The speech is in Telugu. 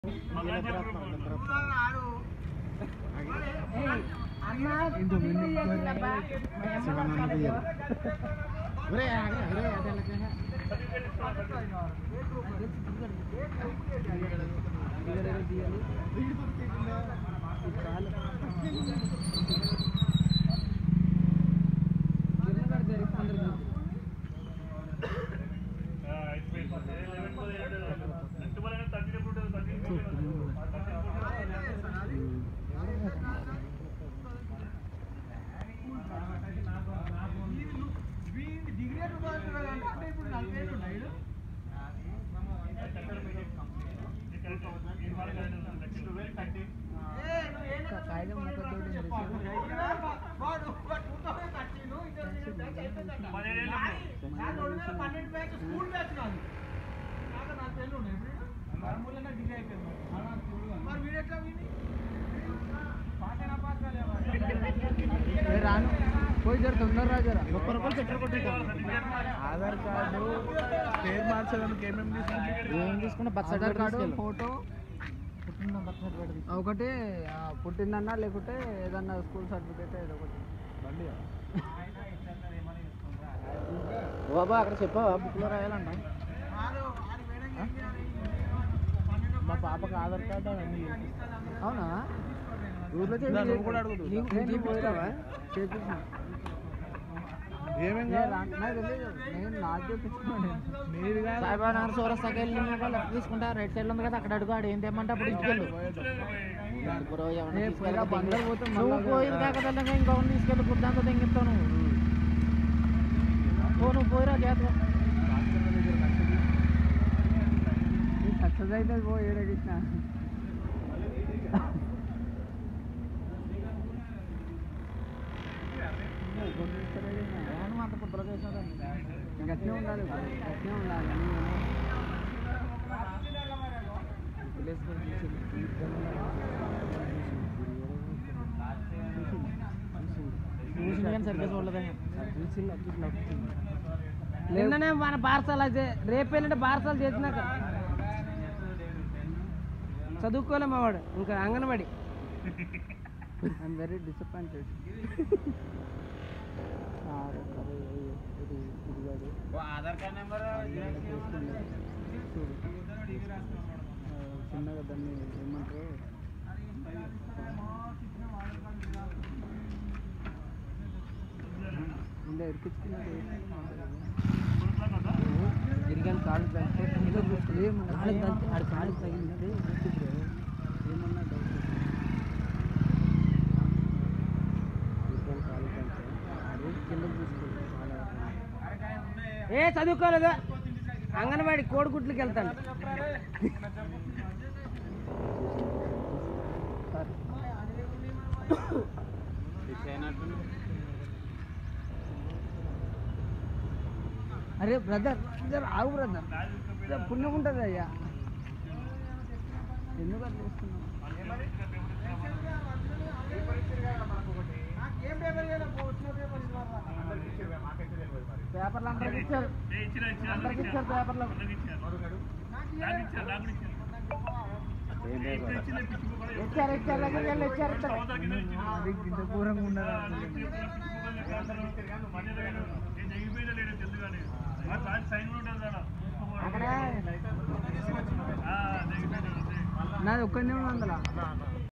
రాను పోయి జర తొందరరా జర ముప్పై రూపాయలు పెట్రోల్ కొట్టేద్దాం ఆధార్ కార్డు పేరు మార్చడానికి ఏమేమి తీసుకుంటే ఏం తీసుకున్నా birth Aadhaar card certificate photo పుట్టిన బర్త్ సర్టిఫికేట్ ఒకటి ఆ, పుట్టిందన్నా లేకుంటే ఏదన్నా స్కూల్ సర్టిఫికేట్ ఏదో ఒకటి బండి బాబా అక్కడ చెప్పావా బుక్లో రాయాలంట మా పాపకి ఆధార్ కార్డు అవన్నీ అవునా ఊర్లో నువ్వు కూడా అడుగుదు. నీకు నేను చేపించావా చేపించావా? చేపించిన ఏమేం నేను రా- నాకు తెలియదు నేను నాకు చేపించుకున్నాను మీరు సాయిబాబా నగర్ సోరస్తాకి వెళ్ళి లెఫ్ట్ తీసుకుంటా రైట్ సైడ్ ఉంది కదా అక్కడ అడుగు ఆడు ఏం తెమ్మంటే అప్పుడు ఇంటికి వెళ్ళు బ్రో ఏమన్నా ఏ, తీసుకెళ్ళి పోయిరా, బంగారు పోతే మళ్ళా నువ్వు పోయింది కాకదల్లంగా ఇంకొకటి తీసుకెళ్ళి పుట్టినంత తెంగిస్తావు నువ్వు పో నువ్వు పోయిరా జాగ్రత్త సక్సెస్ అయితే పో ఏడగిచ్చిన అంత కుట్ర చేసినదాన్ని గట్టినే ఉండాలి గట్టినే ఉండాలి చూసింది కానీ సరిగ్గా చూడలేదే నిన్ననే మన బారసాలు అయితే రేపు వెళ్ళిన బారసాలు చేసినాక చదువుకోలే మావాడు ఇంకా anganwadi I'm very disappointed Aadhaar card number చిన్నగా దాన్ని ఏమంటారు ఉండే ఇరికించుకున్నది తిరిగాను కాలు ఏమన్నా ఆడి కాలు తగిలినది ఏమన్నా డౌట్ తిరిగాను కాలు తగిలితే ఆడు కిందకి తీసుకోలేదు చాలా ఏ చదువుకోలేదు అంగన్వాడి కోడిగుడ్లకి వెళ్తాను అరే బ్రదర్ బ్రదర్ ఆగు బ్రదర్ పుణ్యం ఉంటుంది అయ్యా ఎందుకు అట్లా చేస్తున్నావు పేపర్లు అందరికి ఇచ్చారు అందరికి ఇచ్చారు పేపర్లు ఇచ్చారు ఇచ్చారు దగ్గరికి వెళ్ళి ఇచ్చారు ఇంత దూరంగా ఉండదు అక్కడ నాది ఒక్కనే ఉంది అందులో